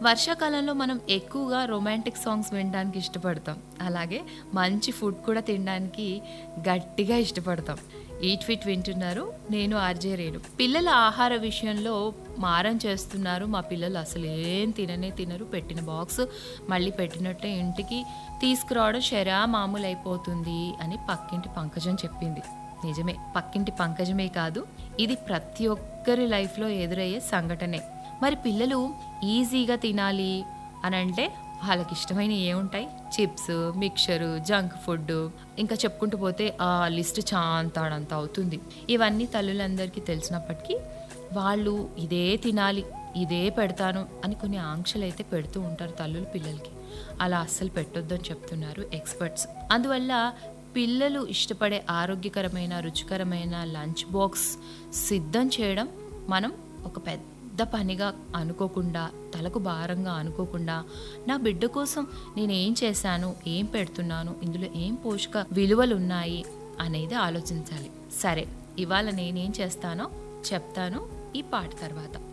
వర్షాకాలంలో మనం ఎక్కువగా రొమాంటిక్ సాంగ్స్ వినడానికి ఇష్టపడతాం అలాగే మంచి ఫుడ్ కూడా తినడానికి గట్టిగా ఇష్టపడతాం ఈట్ ఫిట్ వింటున్నారు నేను ఆర్జే రేణు పిల్లల ఆహార విషయంలో మారం చేస్తున్నారు మా పిల్లలు అసలు ఏం తిననే తినరు పెట్టిన బాక్స్ మళ్ళీ పెట్టినట్టే ఇంటికి తీసుకురావడం శరా మామూలు అయిపోతుంది అని పక్కింటి పంకజం చెప్పింది నిజమే పక్కింటి పంకజమే కాదు ఇది ప్రతి ఒక్కరి లైఫ్లో ఎదురయ్యే సంఘటనే మరి పిల్లలు ఈజీగా తినాలి అని అంటే వాళ్ళకి ఇష్టమైన ఏముంటాయి చిప్స్ మిక్చరు జంక్ ఫుడ్ ఇంకా చెప్పుకుంటూ పోతే ఆ లిస్ట్ చాంతాడంత అవుతుంది ఇవన్నీ తల్లులందరికీ తెలిసినప్పటికీ వాళ్ళు ఇదే తినాలి ఇదే పెడతాను అని కొన్ని ఆంక్షలు అయితే పెడుతూ ఉంటారు తల్లులు పిల్లలకి అలా అస్సలు పెట్టొద్దని చెప్తున్నారు ఎక్స్పర్ట్స్ అందువల్ల పిల్లలు ఇష్టపడే ఆరోగ్యకరమైన రుచికరమైన లంచ్ బాక్స్ సిద్ధం చేయడం మనం ఒక పెద్ద పనిగా అనుకోకుండా తలకు భారంగా అనుకోకుండా నా బిడ్డ కోసం నేను ఏం చేశాను ఏం పెడుతున్నాను ఇందులో ఏం పోషక విలువలు ఉన్నాయి అనేది ఆలోచించాలి సరే ఇవాళ నేనేం చేస్తానో చెప్తాను ఈ పాట తర్వాత